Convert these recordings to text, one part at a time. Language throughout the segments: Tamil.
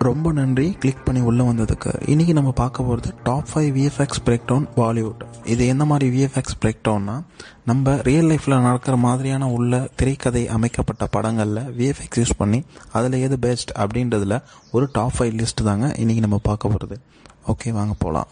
ரொம்ப நன்றி கிளிக் பண்ணி உள்ளே வந்ததுக்கு இன்றைக்கி நம்ம பார்க்க போகிறது top five VFX breakdown Bollywood இது எந்த மாதிரி விஎஃப்எக்ஸ் பிரேக் டவுன்னா நம்ம ரியல் லைஃப்பில் நடக்கிற மாதிரியான உள்ள திரைக்கதை அமைக்கப்பட்ட படங்களில் விஎஃப்எக்ஸ் யூஸ் பண்ணி அதில் எது பெஸ்ட் அப்படின்றதுல ஒரு டாப் ஃபைவ் லிஸ்ட் தாங்க இன்றைக்கி நம்ம பார்க்க போகிறது ஓகே வாங்க போகலாம்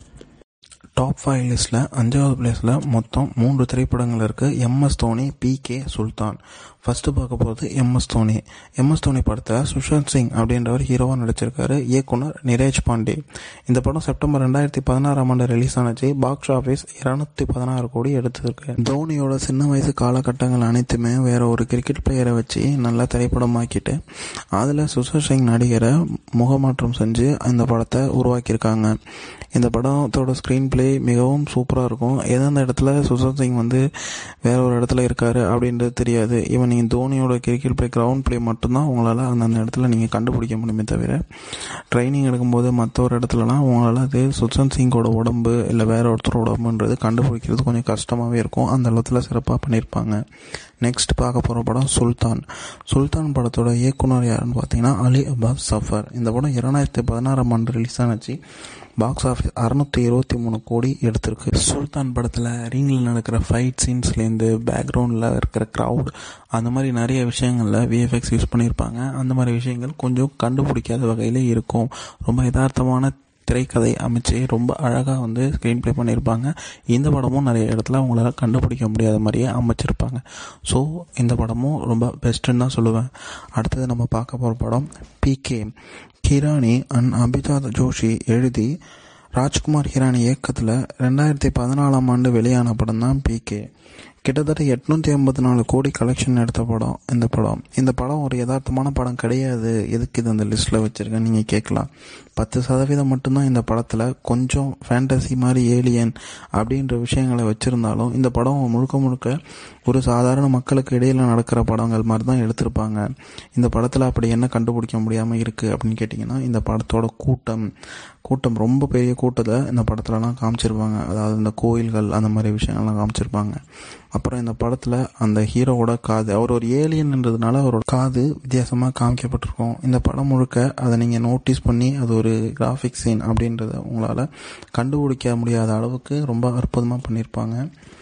டாப் ஃபைவ் லிஸ்ட்டில் அஞ்சாவது பிளேஸில் மொத்தம் மூன்று திரைப்படங்கள் இருக்குது MS Dhoni P K Sultan first பார்க்க போகிறது எம்எஸ் தோனி எம்எஸ் தோனி படத்தை சுஷாந்த் சிங் அப்படின்றவர் ஹீரோவாக நடிச்சிருக்காரு இயக்குனர் நிரேஜ் பாண்டே இந்த படம் செப்டம்பர் ரெண்டாயிரத்தி பதினாறாம் ஆண்டு ரிலீஸ் ஆனச்சு பாக்ஸ் ஆஃபீஸ் இருநூத்தி பதினாறு கோடி எடுத்திருக்கு தோனியோட சின்ன வயசு காலகட்டங்கள் அனைத்துமே வேற ஒரு கிரிக்கெட் பிளேயரை வச்சு நல்லா திரைப்படமாக்கிட்டு அதில் சுஷாந்த் சிங் நடிகரை முகமாற்றம் செஞ்சு இந்த படத்தை உருவாக்கியிருக்காங்க இந்த படத்தோட ஸ்க்ரீன் பிளே மிகவும் சூப்பராக இருக்கும் எந்தெந்த இடத்துல சுஷாந்த் சிங் வந்து வேற ஒரு இடத்துல இருக்காரு அப்படின்றது தெரியாது ஈவன் நீங்கள் தோனியோட கிரிக்கெட் பிளே கிரவுண்ட் பிளே மட்டும்தான் உங்களால் அந்தந்த இடத்துல நீங்கள் கண்டுபிடிக்க முடியுமே தவிர ட்ரைனிங் எடுக்கும்போது மற்ற ஒரு இடத்துலலாம் உங்களால் அது சுஷாந்த் சிங்கோட உடம்பு இல்லை வேற ஒருத்தரோட உடம்புன்றது கண்டுபிடிக்கிறது கொஞ்சம் கஷ்டமாகவே இருக்கும் அந்த இடத்துல சிறப்பாக பண்ணியிருப்பாங்க நெக்ஸ்ட் பார்க்க போகிற படம் சுல்தான் சுல்தான் படத்தோட இயக்குனர் யாருன்னு பார்த்தீங்கன்னா அலி அபாஸ் சஃபர் இந்த படம் இரண்டாயிரத்தி பதினாறாம் ஆண்டு ரிலீஸ் ஆனச்சு பாக்ஸ் ஆஃபீஸ் அறுநூத்தி இருபத்தி மூணு கோடி எடுத்திருக்கு சுல்தான் படத்தில் ரிங்கில் நடக்கிற ஃபைட் சீன்ஸ்லேருந்து பேக்ரவுண்டில் இருக்கிற க்ரௌட் அந்த மாதிரி நிறைய விஷயங்களில் விஎஃப்எக்ஸ் யூஸ் பண்ணியிருப்பாங்க அந்த மாதிரி விஷயங்கள் கொஞ்சம் கண்டுபிடிக்காத வகையில் இருக்கும் ரொம்ப யதார்த்தமான திரைக்கதை அமைச்சு ரொம்ப அழகாக வந்து ஸ்க்ரீன் ப்ளே பண்ணியிருப்பாங்க இந்த படமும் நிறைய இடத்துல அவங்களால கண்டுபிடிக்க முடியாத மாதிரியே அமைச்சிருப்பாங்க ஸோ இந்த படமும் ரொம்ப பெஸ்ட்டுன்னு தான் சொல்லுவேன் அடுத்தது நம்ம பார்க்க போகிற படம் பிகே ஹிரானி அண்ட் அபிஜாத் ஜோஷி எழுதி ராஜ்குமார் ஹிரானி இயக்கத்தில் ரெண்டாயிரத்தி பதினாலாம் ஆண்டு வெளியான படம் தான் பிகே கிட்டத்தட்ட எட்நூற்றி ஐம்பத்தி நாலு கோடி கலெக்ஷன் எடுத்த படம் இந்த படம் இந்த படம் ஒரு யதார்த்தமான படம் கிடையாது எதுக்கு இது அந்த லிஸ்ட்டில் வச்சுருக்கேன் நீங்கள் கேட்கலாம் பத்து சதவீதம் மட்டும்தான் இந்த படத்தில் கொஞ்சம் ஃபேண்டசி மாதிரி ஏலியன் அப்படின்ற விஷயங்களை வச்சுருந்தாலும் இந்த படம் முழுக்க முழுக்க ஒரு சாதாரண மக்களுக்கு இடையில் நடக்கிற படங்கள் மாதிரி தான் எடுத்திருப்பாங்க இந்த படத்தில் அப்படி என்ன கண்டுபிடிக்க முடியாமல் இருக்குது அப்படின்னு கேட்டிங்கன்னா இந்த படத்தோட கூட்டம் கூட்டம் ரொம்ப பெரிய கூட்டத்தை இந்த படத்துலலாம் காமிச்சிருப்பாங்க அதாவது இந்த கோயில்கள் அந்த மாதிரி விஷயங்கள்லாம் காமிச்சிருப்பாங்க அப்புறம் இந்த படத்தில் அந்த ஹீரோவோட காது அவர் ஒரு ஏலியன்ன்றதுனால அவரோட காது வித்தியாசமாக காமிக்கப்பட்டிருக்கும் இந்த படம் முழுக்க அதை நீங்கள் நோட்டீஸ் பண்ணி அது ஒரு கிராஃபிக் சீன் அப்படின்றத உங்களால் கண்டுபிடிக்க முடியாத அளவுக்கு ரொம்ப அற்புதமாக பண்ணியிருப்பாங்க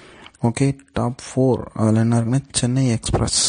ஓகே டாப் ஃபோர் அதில் என்ன இருக்குன்னா சென்னை எக்ஸ்பிரஸ்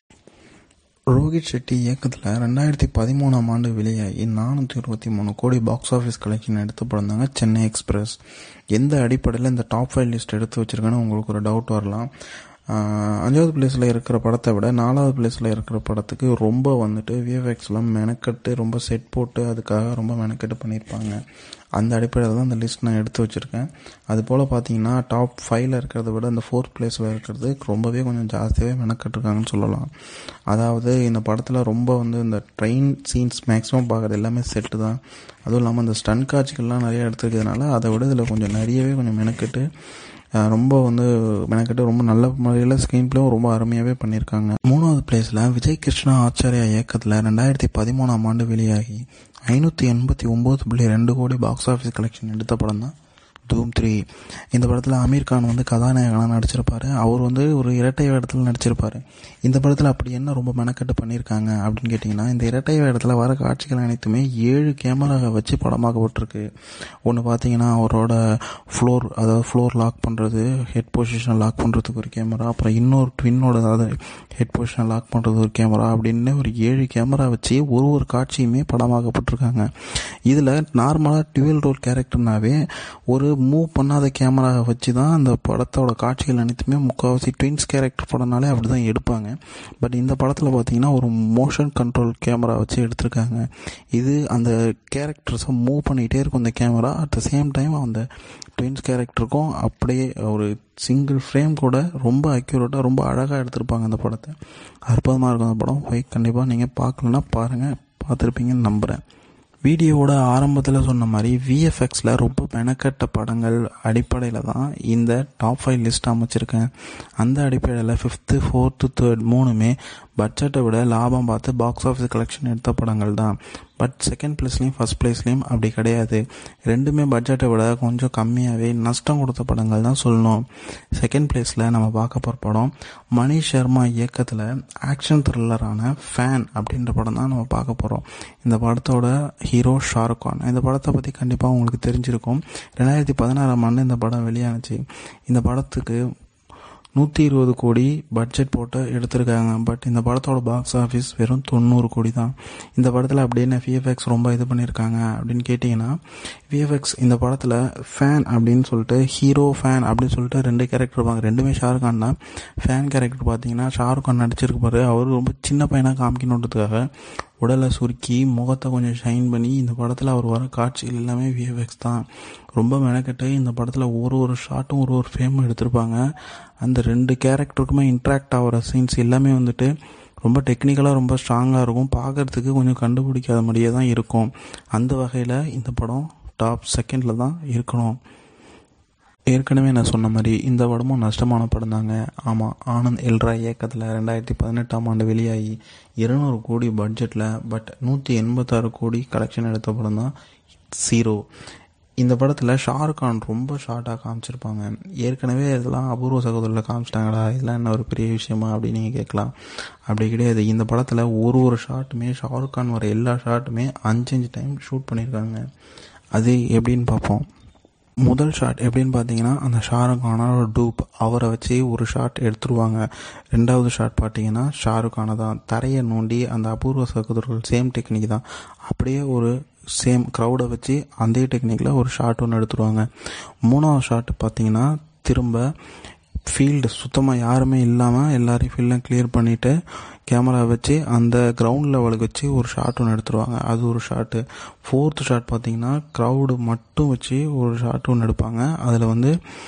ரோஹித் ஷெட்டி இயக்கத்தில் ரெண்டாயிரத்தி பதிமூணாம் ஆண்டு வெளியாகி நானூற்றி இருபத்தி மூணு கோடி பாக்ஸ் ஆஃபீஸ் கலெக்ஷன் எடுத்து படம் சென்னை எக்ஸ்பிரஸ் எந்த அடிப்படையில் இந்த டாப் ஃபைவ் லிஸ்ட் எடுத்து வச்சுருக்கேன்னு உங்களுக்கு ஒரு டவுட் வரலாம் அஞ்சாவது பிளேஸில் இருக்கிற படத்தை விட நாலாவது பிளேஸில் இருக்கிற படத்துக்கு ரொம்ப வந்துட்டு விஎஃப்எக்ஸ்லாம் மெனக்கட்டு ரொம்ப செட் போட்டு அதுக்காக ரொம்ப மெனக்கட்டு பண்ணியிருப்பாங்க அந்த அடிப்படையில் தான் அந்த லிஸ்ட் நான் எடுத்து வச்சுருக்கேன் அது போல் பார்த்தீங்கன்னா டாப் ஃபைவ்ல இருக்கிறத விட இந்த ஃபோர்த் பிளேஸில் இருக்கிறது ரொம்பவே கொஞ்சம் ஜாஸ்தியாகவே மெனக்கட்டுருக்காங்கன்னு சொல்லலாம் அதாவது இந்த படத்தில் ரொம்ப வந்து இந்த ட்ரெயின் சீன்ஸ் மேக்ஸிமம் பார்க்குறது எல்லாமே செட்டு தான் அதுவும் இல்லாமல் இந்த ஸ்டன் காட்சிகள்லாம் நிறைய எடுத்துருக்கிறதுனால அதை விட இதில் கொஞ்சம் நிறையவே கொஞ்சம் மெனக்கட்டு ரொம்ப வந்து மெனக்கட்டு ரொம்ப நல்ல முறையில் ஸ்க்ரீன் பிளேவும் ரொம்ப அருமையாகவே பண்ணியிருக்காங்க மூணாவது பிளேஸில் விஜய் கிருஷ்ணா ஆச்சாரியா இயக்கத்தில் ரெண்டாயிரத்தி பதிமூணாம் ஆண்டு வெளியாகி ஐநூற்றி எண்பத்தி ஒம்பது புள்ளி ரெண்டு கோடி பாக்ஸ் ஆஃபீஸ் கலெக்ஷன் எடுத்த படம் தான் தூம் த்ரீ இந்த படத்தில் அமீர் கான் வந்து கதாநாயகனாக நடிச்சிருப்பாரு அவர் வந்து ஒரு இரட்டை வேடத்தில் நடிச்சிருப்பாரு இந்த படத்தில் அப்படி என்ன ரொம்ப மெனக்கட்டு பண்ணியிருக்காங்க அப்படின்னு கேட்டிங்கன்னா இந்த இரட்டை வேடத்தில் வர காட்சிகள் அனைத்துமே ஏழு கேமராவை வச்சு படமாக்கப்பட்டிருக்கு ஒன்று பார்த்தீங்கன்னா அவரோட ஃப்ளோர் அதாவது ஃப்ளோர் லாக் பண்ணுறது ஹெட் பொசிஷன் லாக் பண்ணுறதுக்கு ஒரு கேமரா அப்புறம் இன்னொரு ட்வின்னோட அதாவது ஹெட் பொசிஷன் லாக் பண்ணுறது ஒரு கேமரா அப்படின்னு ஒரு ஏழு கேமரா வச்சு ஒரு ஒரு காட்சியுமே படமாக்கப்பட்டிருக்காங்க இதில் நார்மலாக டுவெல் ரோல் கேரக்டர்னாவே ஒரு மூவ் பண்ணாத கேமராவை வச்சு தான் அந்த படத்தோட காட்சிகள் அனைத்துமே முக்கால்வாசி ட்வின்ஸ் கேரக்டர் படம்னாலே அப்படி தான் எடுப்பாங்க பட் இந்த படத்தில் பார்த்தீங்கன்னா ஒரு மோஷன் கண்ட்ரோல் கேமரா வச்சு எடுத்திருக்காங்க இது அந்த கேரக்டர்ஸை மூவ் பண்ணிகிட்டே இருக்கும் அந்த camera at the same time அந்த ட்வின்ஸ் கேரக்டருக்கும் அப்படியே ஒரு சிங்கிள் ஃப்ரேம் கூட ரொம்ப அக்யூரேட்டாக ரொம்ப அழகாக எடுத்திருப்பாங்க அந்த படத்தை அற்புதமாக இருக்கும் அந்த படம் போய் கண்டிப்பாக நீங்கள் பார்க்கலன்னா பாருங்கள் பார்த்துருப்பீங்கன்னு நம்புகிறேன் வீடியோவோட ஆரம்பத்தில் சொன்ன மாதிரி விஎஃப்எக்ஸில் ரொம்ப மெனக்கட்ட படங்கள் அடிப்படையில் தான் இந்த டாப் ஃபைவ் லிஸ்ட் அமைச்சிருக்கேன் அந்த அடிப்படையில் ஃபிஃப்த்து ஃபோர்த்து தேர்ட் மூணுமே பட்ஜெட்டை விட லாபம் பார்த்து பாக்ஸ் ஆஃபீஸ் கலெக்ஷன் எடுத்த படங்கள் தான் பட் செகண்ட் பிளேஸ்லேயும் ஃபஸ்ட் பிளேஸ்லேயும் அப்படி கிடையாது ரெண்டுமே பட்ஜெட்டை விட கொஞ்சம் கம்மியாகவே நஷ்டம் கொடுத்த படங்கள் தான் சொல்லணும் செகண்ட் பிளேஸில் நம்ம பார்க்க போகிற படம் மணி சர்மா இயக்கத்தில் ஆக்ஷன் த்ரில்லரான ஃபேன் அப்படின்ற படம் தான் நம்ம பார்க்க போகிறோம் இந்த படத்தோட ஹீரோ ஷாருக் கான் இந்த படத்தை பற்றி கண்டிப்பாக உங்களுக்கு தெரிஞ்சிருக்கும் ரெண்டாயிரத்தி பதினாறாம் ஆண்டு இந்த படம் வெளியானுச்சு இந்த படத்துக்கு நூற்றி இருபது கோடி பட்ஜெட் போட்டு எடுத்திருக்காங்க பட் இந்த படத்தோட பாக்ஸ் ஆஃபீஸ் வெறும் தொண்ணூறு கோடி தான் இந்த படத்தில் அப்படின்னு விஎஃப்எக்ஸ் ரொம்ப இது பண்ணியிருக்காங்க அப்படின்னு கேட்டிங்கன்னா விஎஃப்எக்ஸ் இந்த படத்தில் ஃபேன் அப்படின்னு சொல்லிட்டு ஹீரோ ஃபேன் அப்படின்னு சொல்லிட்டு ரெண்டு கேரக்டர் இருப்பாங்க ரெண்டுமே ஷாருக் கான் தான் ஃபேன் கேரக்டர் பார்த்தீங்கன்னா ஷாருக் கான் நடிச்சிருப்பாரு அவர் ரொம்ப சின்ன பையனாக காமிக்கணுன்றதுக்காக உடலை சுருக்கி முகத்தை கொஞ்சம் ஷைன் பண்ணி இந்த படத்தில் அவர் வர காட்சிகள் எல்லாமே விஎஃப்எக்ஸ் தான் ரொம்ப மெனக்கெட்டு இந்த படத்தில் ஒரு ஒரு ஷாட்டும் ஒரு ஒரு ஃப்ரேமும் எடுத்திருப்பாங்க அந்த ரெண்டு கேரக்டருக்குமே இன்ட்ராக்ட் ஆகிற சீன்ஸ் எல்லாமே வந்துட்டு ரொம்ப டெக்னிக்கலாக ரொம்ப ஸ்ட்ராங்காக இருக்கும் பார்க்குறதுக்கு கொஞ்சம் கண்டுபிடிக்காத மாதிரியே தான் இருக்கும் அந்த வகையில் இந்த படம் டாப் செகண்டில் தான் இருக்கணும் ஏற்கனவே நான் சொன்ன மாதிரி இந்த படமும் நஷ்டமான படம் தாங்க ஆமாம் ஆனந்த் எல்ரா இயக்கத்தில் ரெண்டாயிரத்தி பதினெட்டாம் ஆண்டு வெளியாகி இருநூறு கோடி பட்ஜெட்டில் பட் நூற்றி எண்பத்தாறு கோடி கலெக்ஷன் எடுத்த படம் தான் ஜீரோ இந்த படத்தில் ஷாருக் கான் ரொம்ப ஷார்ட்டாக காமிச்சிருப்பாங்க ஏற்கனவே இதெல்லாம் அபூர்வ சகோதரில் காமிச்சிட்டாங்களா இதெல்லாம் என்ன ஒரு பெரிய விஷயமா அப்படின்னு நீங்கள் கேட்கலாம் அப்படி கிடையாது இந்த படத்தில் ஒரு ஒரு ஷாட்டுமே ஷாருக் கான் வர எல்லா ஷாட்டுமே அஞ்சு அஞ்சு டைம் ஷூட் பண்ணியிருக்காங்க அது எப்படின்னு பார்ப்போம் முதல் ஷாட் எப்படின்னு பார்த்தீங்கன்னா அந்த ஷாருக் கானோட டூப் அவரை வச்சு ஒரு ஷாட் எடுத்துருவாங்க ரெண்டாவது ஷாட் பார்த்தீங்கன்னா ஷாருக் கானை தான் தரையை நோண்டி அந்த அபூர்வ சகோதரர்கள் சேம் டெக்னிக் தான் அப்படியே ஒரு சேம் க்ரௌடை வச்சு அதே டெக்னிக்கில் ஒரு ஷாட் ஒன்று எடுத்துருவாங்க மூணாவது ஷாட் பார்த்தீங்கன்னா திரும்ப ஃபீல்டு சுத்தமாக யாருமே இல்லாமல் எல்லாரையும் ஃபீல்டெலாம் கிளியர் பண்ணிவிட்டு கேமரா வச்சு அந்த கிரவுண்ட் லெவலுக்கு வச்சு ஒரு ஷாட் ஒன்று எடுத்துருவாங்க அது ஒரு ஷாட்டு ஃபோர்த்து ஷாட் பார்த்தீங்கன்னா க்ரௌடு மட்டும் வச்சு ஒரு ஷாட் ஒன்று எடுப்பாங்க அதில் வந்து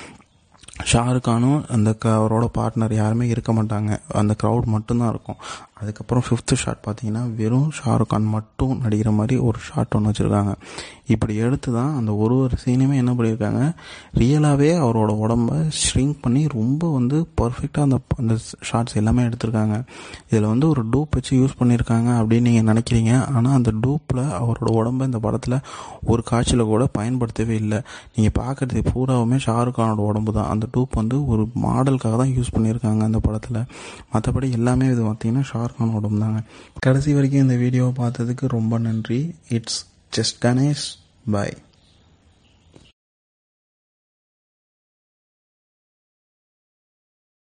ஷாருக் கானும் அந்த க அவரோட பார்ட்னர் யாருமே இருக்க மாட்டாங்க அந்த க்ரௌட் மட்டும்தான் இருக்கும் அதுக்கப்புறம் ஃபிஃப்த்து ஷாட் பார்த்தீங்கன்னா வெறும் ஷாருக் கான் மட்டும் நடிக்கிற மாதிரி ஒரு ஷாட் ஒன்று வச்சுருக்காங்க இப்படி எடுத்து தான் அந்த ஒரு ஒரு சீனுமே என்ன பண்ணியிருக்காங்க ரியலாகவே அவரோட உடம்ப ஷ்ரிங்க் பண்ணி ரொம்ப வந்து பர்ஃபெக்டாக அந்த அந்த ஷார்ட்ஸ் எல்லாமே எடுத்திருக்காங்க இதில் வந்து ஒரு டூப் வச்சு யூஸ் பண்ணியிருக்காங்க அப்படின்னு நீங்கள் நினைக்கிறீங்க ஆனால் அந்த டூப்பில் அவரோட உடம்ப இந்த படத்தில் ஒரு காட்சியில் கூட பயன்படுத்தவே இல்லை நீங்கள் பார்க்குறது பூராவுமே ஷாருக் கானோட உடம்பு தான் அந்த டூப் வந்து ஒரு மாடலுக்காக தான் யூஸ் பண்ணியிருக்காங்க அந்த படத்தில் மற்றபடி எல்லாமே இது பார்த்தீங்கன்னா ஷாருக் கான் உடம்பு தாங்க கடைசி வரைக்கும் இந்த வீடியோவை பார்த்ததுக்கு ரொம்ப நன்றி இட்ஸ் ஜஸ்ட் கணேஷ் பாய்